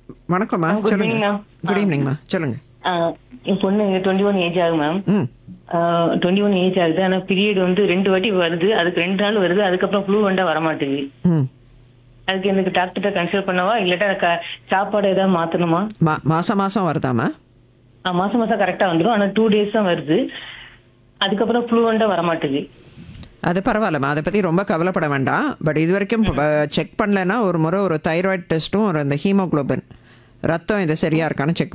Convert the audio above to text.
வணக்கம்மா good சொல்லுங்க evening, ma'am. Good ஈவினிங்மா சொல்லுங்க ஆஹ் என் பொண்ணு டுவெண்ட்டி ஒன் ஏஜ் ஆகும் மேம் ம் டுவெண்ட்டி ஒன் ஏஜ் ஆகுது ஆனா பீரியட் வந்து ரெண்டு வாட்டி வருது அதுக்கு ரெண்டு நாள் வருது அதுக்கப்புறம் ஃப்ளூ வந்தா வர மாட்டேங்குது ம் அதுக்கு எனக்கு டாக்டர்கிட்ட கன்சல்ட் பண்ணவா இல்லாட்டா க- சாப்பாடு ஏதாவது மாத்தணுமா மா மாதம் மாதம் வருதாம்மா ஆஹ் மாசம் மாசம் கரெக்டா வந்துடும் ஆனா டூ டேஸ் தான் வருது அதுக்கப்புறம் ஃப்ளூ வந்தா வர மாட்டேங்குது அது பரவாயில்லம்மா அதை பற்றி ரொம்ப கவலைப்பட வேண்டாம் பட் இது வரைக்கும் செக் பண்ணலைன்னா ஒரு முறை ஒரு தைராய்டு டெஸ்ட்டும் ஒரு அந்த ஹீமோகுளோபின் ரத்தம் இது சரியாக இருக்கான்னு செக்